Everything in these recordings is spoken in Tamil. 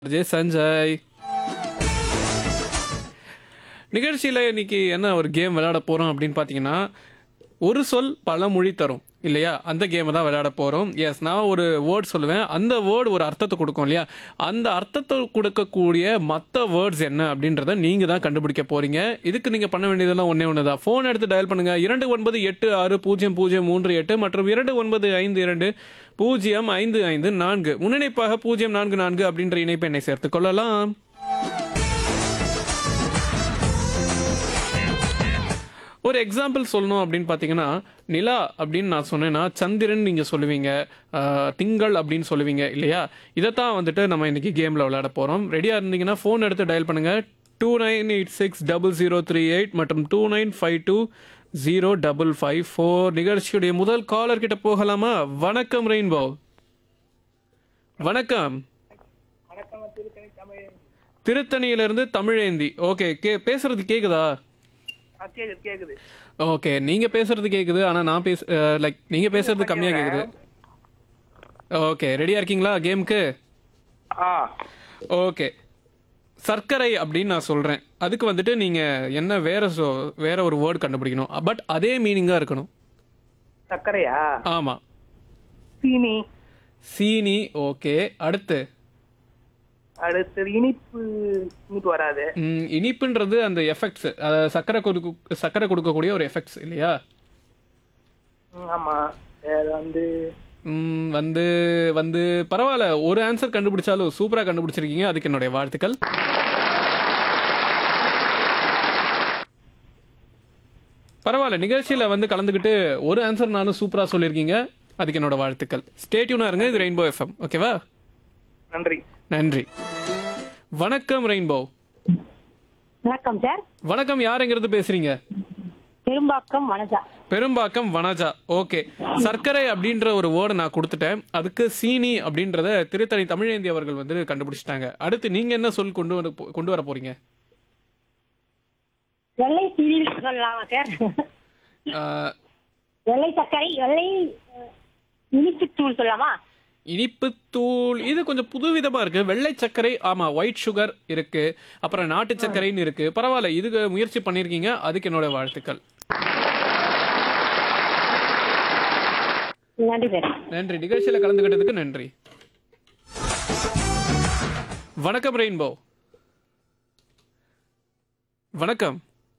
ஜே சஞ்சய் நிகழ்ச்சியில் இன்னைக்கு என்ன ஒரு கேம் விளையாட போகிறோம் அப்படின்னு பார்த்தீங்கன்னா ஒரு சொல் பல மொழி தரும் இல்லையா அந்த கேமை தான் விளையாட போகிறோம் எஸ் நான் ஒரு வேர்ட் சொல்லுவேன் அந்த வேர்டு ஒரு அர்த்தத்தை கொடுக்கும் இல்லையா அந்த அர்த்தத்தை கொடுக்கக்கூடிய மற்ற வேர்ட்ஸ் என்ன அப்படின்றத நீங்கள் தான் கண்டுபிடிக்க போகிறீங்க இதுக்கு நீங்கள் பண்ண வேண்டியதெல்லாம் ஒன்றே ஒன்று தான் ஃபோன் எடுத்து டயல் பண்ணுங்கள் இரண்டு ஒன்பது எட்டு ஆறு பூஜ்ஜியம் பூஜ்ஜியம் மூன்று எட்டு மற்றும் இரண்டு ஒன்பது ஐந்து இரண்டு பூஜ்ஜியம் ஐந்து ஐந்து நான்கு முன்னிணைப்பாக பூஜ்ஜியம் நான்கு நான்கு அப்படின்ற இணைப்பை என்னை சேர்த்துக் கொள்ளலாம் ஒரு எக்ஸாம்பிள் சொல்லணும் அப்படின்னு பார்த்தீங்கன்னா நிலா அப்படின்னு நான் சொன்னேன்னா சந்திரன் நீங்கள் சொல்லுவீங்க ஆஹ், திங்கள் அப்படின்னு சொல்லுவீங்க இல்லையா இதைத்தான் வந்துட்டு நம்ம இன்னைக்கு கேமில் விளையாட போகிறோம் ரெடியாக இருந்தீங்கன்னா ஃபோன் எடுத்து டயல் பண்ணுங்கள் two nine eight six double zero three eight மற்றும் two nine five two zero double five four நிகழ்ச்சியுடைய முதல் காலர் கிட்ட போகலாமா வணக்கம் ரெயின்போ வணக்கம் திருத்தணியிலிருந்து தமிழேந்தி ஓகே கே பேசுறது கேக்குதா ஆ, கேக்குது கேக்குது ஓகே நீங்க பேசுறது கேக்குது ஆனா நான் பேச லைக் நீங்க பேசுறது கம்மியா கேக்குது ஓகே ரெடியா இருக்கீங்களா கேமுக்கு ஆ ஓகே சர்க்கரை அப்படின்னு நான் சொல்றேன் அதுக்கு வந்துட்டு நீங்க என்ன வேற சொ- வேற ஒரு வேர்ட் கண்டுபிடிக்கணும் பட் அதே மீனிங்கா இருக்கணும் சர்க்கரையா ஆமா சீனி சீனி ஓகே அடுத்து அடுத்தது இனிப்பு இனிப்பு வராது ம், இனிப்புன்றது அந்த எஃபெக்ட்ஸ் சர்க்கரை கொடுக்க சர்க்கரை கொடுக்கக்கூடிய ஒரு எஃபெக்ட்ஸ் இல்லையா ம், ஆமா வேற வந்து ம், வந்து வந்து பரவாயில்ல ஒரு ஆன்சர் கண்டுபிடிச்சாலும் சூப்பரா கண்டுபிடிச்சிருக்கீங்க அதுக்கு என்னுடைய வாழ்த்துக்கள் பரவாயில்ல நிகழ்ச்சியில வந்து கலந்துக்கிட்டு ஒரு ஆன்சர் நானும் சூப்பரா சொல்லியிருக்கீங்க அதுக்கு என்னோட வாழ்த்துக்கள் ஸ்டேட்யூனா இருங்க இது ரெயின்போ எஃப்எம் ஓகேவா நன்றி நன்றி வணக்கம் ரெயின்போ வணக்கம் சார் வணக்கம் யாருங்கிறது பேசுறீங்க பெரும்பாக்கம் வனஜா பெரும்பாக்கம் வனஜா ஓகே சர்க்கரை அப்படின்ற ஒரு வேர்டை நான் கொடுத்துட்டேன் அதுக்கு சீனி அப்படின்றத திருத்தணி தமிழேந்தி அவர்கள் வந்து கண்டுபிடிச்சிட்டாங்க அடுத்து நீங்க என்ன சொல் கொண்டு வர போ- கொண்டு வர போறீங்க வெள்ளை சீனி சொல்லலாமா சார் ஆஹ், வெள்ளை சர்க்கரை வெள்ளை அஹ், இனிப்புத்தூள் சொல்லலாமா இனிப்பு தூள் இது கொஞ்சம் புதுவிதமா இருக்கு வெள்ளை சர்க்கரை ஆமா ஒயிட் சுகர் இருக்கு அப்புறம் நாட்டு சர்க்கரைன்னு இருக்கு பரவாயில்ல இதுக்கு முயற்சி பண்ணிருக்கீங்க அதுக்கு என்னோட வாழ்த்துக்கள் நன்றி சார் நன்றி நிகழ்ச்சியில கலந்துக்கிட்டதுக்கு நன்றி வணக்கம் ரெயின்போ வணக்கம்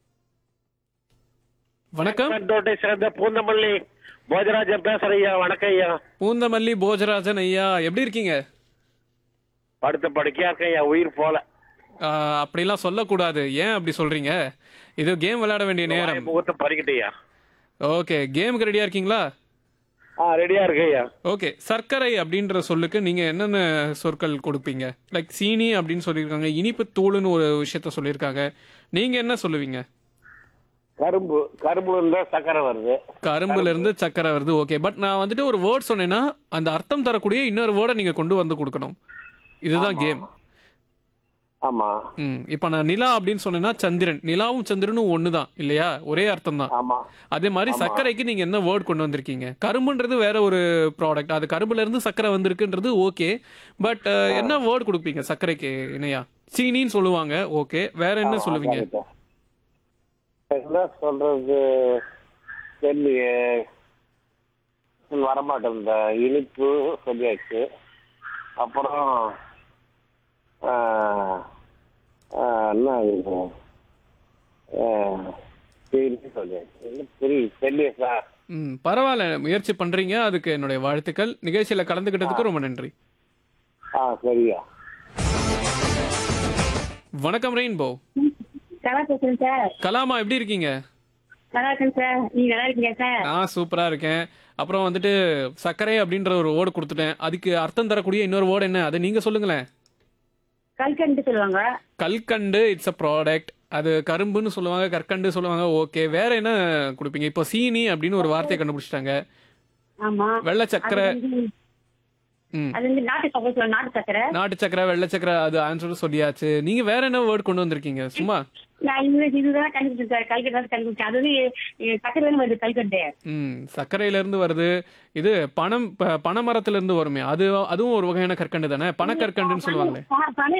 வணக்கம் தோட்டை சேர்ந்த பூந்தமல்லி போஜராஜன் பேசுறேன் ஐயா வணக்கம் ஐயா பூந்தமல்லி போஜராஜன் ஐயா எப்படி இருக்கீங்க படுத்த படுக்கையா இருக்கேன் ஐயா உயிர் போல ஆஹ், அப்படிலாம் சொல்லக்கூடாது ஏன் அப்படி சொல்றீங்க இது கேம் விளையாட வேண்டிய நேரம் முகத்தை பறிக்கிட்டு ஐயா ஓகே கேமுக்கு ரெடியா இருக்கீங்களா ஆ ரெடியா இருக்கு ஐயா ஓகே சர்க்கரை அப்படின்ற சொல்லுக்கு நீங்க என்னென்ன சொற்கள் கொடுப்பீங்க லைக் சீனி அப்படின்னு சொல்லியிருக்காங்க இனிப்பு தூளுன்னு ஒரு விஷயத்த சொல்லியிருக்காங்க நீங்க என்ன சொல்லுவீங்க கரும்பு கரும்புல இருந்தா சக்கரை வருது கரும்புல இருந்து சக்கரை வருது ஓகே பட் நான் வந்துட்டு ஒரு வேர்ட் சொன்னேன்னா அந்த அர்த்தம் தரக்கூடிய இன்னொரு வேர்டை நீங்க கொண்டு வந்து கொடுக்கணும் இதுதான் கேம் ஆமா ம் இப்போ நான் நிலா அப்படின்னு சொன்னேன்னா சந்திரன் நிலாவும் சந்திரனும் ஒன்று தான் இல்லையா ஒரே அர்த்தம் தான் ஆமா அதே மாதிரி சர்க்கரைக்கு நீங்க என்ன வேர்ட் கொண்டு வந்திருக்கீங்க கரும்புன்றது வேற ஒரு ப்ராடக்ட் அது கரும்புல இருந்து சர்க்கரை வந்திருக்குன்றது ஓகே பட் என்ன வேர்ட் கொடுப்பீங்க சர்க்கரைக்கு இணையா சீனின்னு சொல்லுவாங்க ஓகே வேற என்ன சொல்லுவீங்க correct. என்ன சொல்றது தெரியலையே வரமாட்டேன் இந்த இனிப்பு சொல்லியாச்சு அப்புறம் ஆ, ஆ, என்ன இது ஆ, சரி சொல்லியாச்சு என்ன புரியுது தெரியல சார் ம் பரவாயில்ல முயற்சி பண்றீங்க அதுக்கு என்னுடைய வாழ்த்துக்கள் நிகழ்ச்சியில கலந்துக்கிட்டதுக்கு ரொம்ப நன்றி ஆ சரியா வணக்கம் ரெயின்போ நல்லா பேசுறேன் சார் கலாமா எப்படி இருக்கீங்க நல்லா இருக்கேன் சார் நீங்க நல்லா இருக்கீங்க சார் நான் சூப்பரா இருக்கேன் அப்புறம் வந்துட்டு சர்க்கரை அப்படின்ற ஒரு வேர்டு கொடுத்துட்டேன் அதுக்கு அர்த்தம் தரக்கூடிய இன்னொரு வேர்டு என்ன அதை நீங்க சொல்லுங்களேன் கல்கண்டு சொல்லுவாங்க கல்கண்டு இட்ஸ் அ ப்ராடக்ட் அது கரும்புன்னு சொல்லுவாங்க கற்கண்டு சொல்லுவாங்க ஓகே வேற என்ன கொடுப்பீங்க இப்போ சீனி அப்படின்னு ஒரு வார்த்தையை கண்டுபிடிச்சிட்டாங்க ஆமா வெள்ளை அது சக்கரை வந்து ம் அது வந்து நாட்டு சக்கரை சொல்லுவாங்க நாட்டு சக்கரை நாட்டு சக்கரை வெள்ளை சக்கரை அது ஆன்சர் சொல்லியாச்சு நீங்க வேற என்ன வேர்ட் கொண்டு வந்திருக்கீங்க சும்மா நான் இந்த இதுதான் கண்டுபிடிச்சேன் சார் கல்கண்டு தான் கண்டுபிடிச்சேன் அது வந்து அஹ், சக்கரை தானே வருது கல்கண்டு ம் சர்க்கரையில இருந்து வருது இது பனம் ப- பனைமரத்துல இருந்து வருமே அது அதுவும் ஒரு வகையான கற்கண்டு தானே பனக்கற்கண்டுன்னு சொல்லுவாங்களே ப- பனை